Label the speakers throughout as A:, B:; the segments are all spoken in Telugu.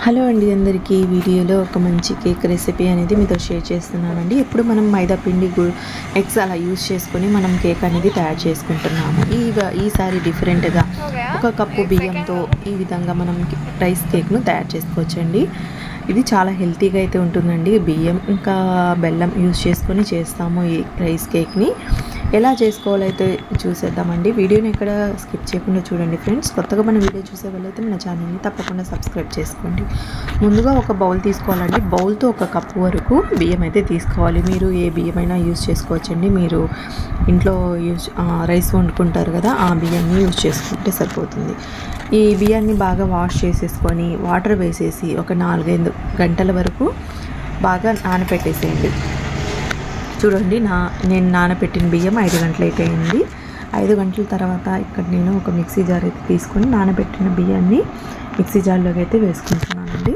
A: హలో అండి అందరికీ ఈ వీడియోలో ఒక మంచి కేక్ రెసిపీ అనేది మీతో షేర్ చేస్తున్నానండి ఇప్పుడు మనం మైదా పిండి గు ఎగ్స్ అలా యూజ్ చేసుకొని మనం కేక్ అనేది తయారు చేసుకుంటున్నాము ఈగా ఈసారి డిఫరెంట్గా ఒక కప్పు బియ్యంతో ఈ విధంగా మనం రైస్ కేక్ను తయారు చేసుకోవచ్చండి ఇది చాలా హెల్తీగా అయితే ఉంటుందండి బియ్యం ఇంకా బెల్లం యూజ్ చేసుకొని చేస్తాము ఈ రైస్ కేక్ని ఎలా చేసుకోవాలో అయితే చూసేద్దామండి వీడియోని ఎక్కడ స్కిప్ చేయకుండా చూడండి ఫ్రెండ్స్ కొత్తగా మన వీడియో చూసే వాళ్ళైతే మన ఛానల్ని తప్పకుండా సబ్స్క్రైబ్ చేసుకోండి ముందుగా ఒక బౌల్ తీసుకోవాలండి బౌల్తో ఒక కప్పు వరకు బియ్యం అయితే తీసుకోవాలి మీరు ఏ బియ్యం అయినా యూజ్ చేసుకోవచ్చండి మీరు ఇంట్లో యూజ్ రైస్ వండుకుంటారు కదా ఆ బియ్యాన్ని యూజ్ చేసుకుంటే సరిపోతుంది ఈ బియ్యాన్ని బాగా వాష్ చేసేసుకొని వాటర్ వేసేసి ఒక నాలుగైదు గంటల వరకు బాగా నానపెట్టేసేయండి చూడండి నా నేను నానబెట్టిన బియ్యం ఐదు గంటలు అయితే అయింది ఐదు గంటల తర్వాత ఇక్కడ నేను ఒక మిక్సీ జార్ అయితే తీసుకొని నానబెట్టిన బియ్యాన్ని మిక్సీ జార్లోకి అయితే వేసుకుంటున్నానండి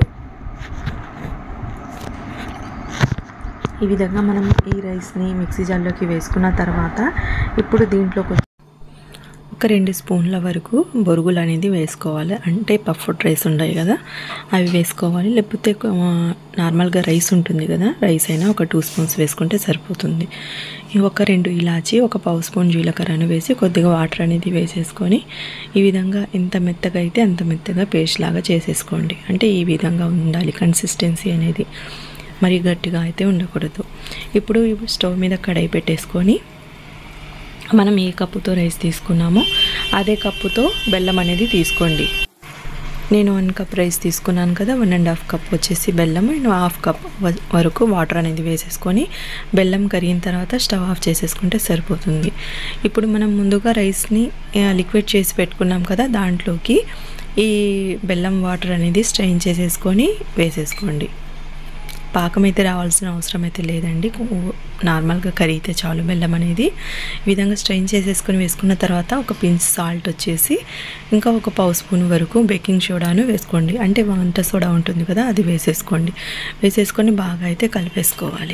A: ఈ విధంగా మనం ఈ రైస్ని మిక్సీ జార్లోకి వేసుకున్న తర్వాత ఇప్పుడు దీంట్లో ఒక రెండు స్పూన్ల వరకు బొరుగులు అనేది వేసుకోవాలి అంటే పఫ్డ్ రైస్ ఉంటాయి కదా అవి వేసుకోవాలి లేకపోతే నార్మల్గా రైస్ ఉంటుంది కదా రైస్ అయినా ఒక టూ స్పూన్స్ వేసుకుంటే సరిపోతుంది ఒక రెండు ఇలాచి ఒక పావు స్పూన్ జీలకర్రను వేసి కొద్దిగా వాటర్ అనేది వేసేసుకొని ఈ విధంగా ఎంత మెత్తగా అయితే అంత మెత్తగా పేస్ట్ లాగా చేసేసుకోండి అంటే ఈ విధంగా ఉండాలి కన్సిస్టెన్సీ అనేది మరి గట్టిగా అయితే ఉండకూడదు ఇప్పుడు స్టవ్ మీద కడాయి పెట్టేసుకొని మనం ఏ కప్పుతో రైస్ తీసుకున్నామో అదే కప్పుతో బెల్లం అనేది తీసుకోండి నేను వన్ కప్ రైస్ తీసుకున్నాను కదా వన్ అండ్ హాఫ్ కప్ వచ్చేసి బెల్లం అండ్ హాఫ్ కప్ వరకు వాటర్ అనేది వేసేసుకొని బెల్లం కరిగిన తర్వాత స్టవ్ ఆఫ్ చేసేసుకుంటే సరిపోతుంది ఇప్పుడు మనం ముందుగా రైస్ని లిక్విడ్ చేసి పెట్టుకున్నాం కదా దాంట్లోకి ఈ బెల్లం వాటర్ అనేది స్ట్రెయిన్ చేసేసుకొని వేసేసుకోండి పాకం అయితే రావాల్సిన అవసరం అయితే లేదండి నార్మల్గా కరిగితే చాలు బెల్లం అనేది ఈ విధంగా స్ట్రెయిన్ చేసేసుకొని వేసుకున్న తర్వాత ఒక పించ్ సాల్ట్ వచ్చేసి ఇంకా ఒక పావు స్పూన్ వరకు బేకింగ్ సోడాను వేసుకోండి అంటే వంట సోడా ఉంటుంది కదా అది వేసేసుకోండి వేసేసుకొని బాగా అయితే కలిపేసుకోవాలి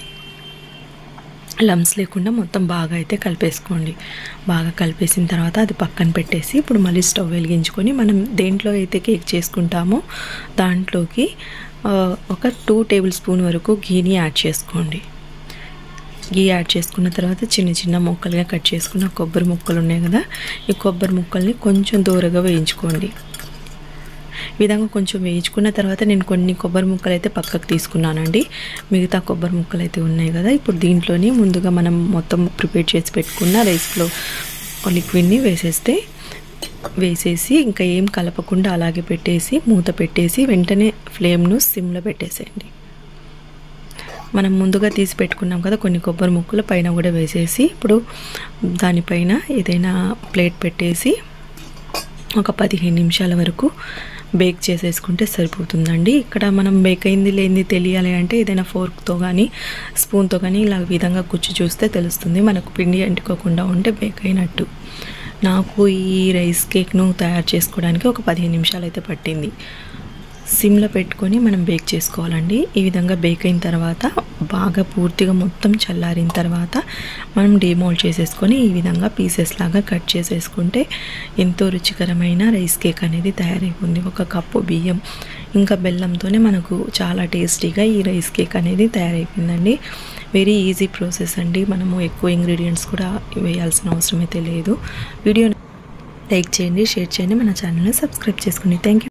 A: లమ్స్ లేకుండా మొత్తం బాగా అయితే కలిపేసుకోండి బాగా కలిపేసిన తర్వాత అది పక్కన పెట్టేసి ఇప్పుడు మళ్ళీ స్టవ్ వెలిగించుకొని మనం దేంట్లో అయితే కేక్ చేసుకుంటామో దాంట్లోకి ఒక టూ టేబుల్ స్పూన్ వరకు గీని యాడ్ చేసుకోండి గీ యాడ్ చేసుకున్న తర్వాత చిన్న చిన్న ముక్కలుగా కట్ చేసుకున్న కొబ్బరి ముక్కలు ఉన్నాయి కదా ఈ కొబ్బరి ముక్కల్ని కొంచెం దూరగా వేయించుకోండి ఈ విధంగా కొంచెం వేయించుకున్న తర్వాత నేను కొన్ని కొబ్బరి ముక్కలు అయితే పక్కకు తీసుకున్నానండి మిగతా కొబ్బరి ముక్కలు అయితే ఉన్నాయి కదా ఇప్పుడు దీంట్లోని ముందుగా మనం మొత్తం ప్రిపేర్ చేసి పెట్టుకున్న రైస్లో లిక్విడ్ని వేసేస్తే వేసేసి ఇంకా ఏం కలపకుండా అలాగే పెట్టేసి మూత పెట్టేసి వెంటనే ఫ్లేమ్ను సిమ్లో పెట్టేసేయండి మనం ముందుగా తీసి పెట్టుకున్నాం కదా కొన్ని కొబ్బరి ముక్కలు పైన కూడా వేసేసి ఇప్పుడు దానిపైన ఏదైనా ప్లేట్ పెట్టేసి ఒక పదిహేను నిమిషాల వరకు బేక్ చేసేసుకుంటే సరిపోతుందండి ఇక్కడ మనం బేక్ అయింది లేనిది తెలియాలి అంటే ఏదైనా ఫోర్క్తో కానీ స్పూన్తో కానీ ఇలా విధంగా కుచ్చి చూస్తే తెలుస్తుంది మనకు పిండి అంటుకోకుండా ఉంటే బేక్ అయినట్టు నాకు ఈ రైస్ కేక్ను తయారు చేసుకోవడానికి ఒక పదిహేను నిమిషాలు అయితే పట్టింది సిమ్లో పెట్టుకొని మనం బేక్ చేసుకోవాలండి ఈ విధంగా బేక్ అయిన తర్వాత బాగా పూర్తిగా మొత్తం చల్లారిన తర్వాత మనం డిమోల్డ్ చేసేసుకొని ఈ విధంగా పీసెస్ లాగా కట్ చేసేసుకుంటే ఎంతో రుచికరమైన రైస్ కేక్ అనేది తయారైపోయింది ఒక కప్పు బియ్యం ఇంకా బెల్లంతోనే మనకు చాలా టేస్టీగా ఈ రైస్ కేక్ అనేది తయారైపోయిందండి వెరీ ఈజీ ప్రాసెస్ అండి మనము ఎక్కువ ఇంగ్రీడియంట్స్ కూడా వేయాల్సిన అవసరం అయితే లేదు వీడియో లైక్ చేయండి షేర్ చేయండి మన ఛానల్ని సబ్స్క్రైబ్ చేసుకోండి థ్యాంక్ యూ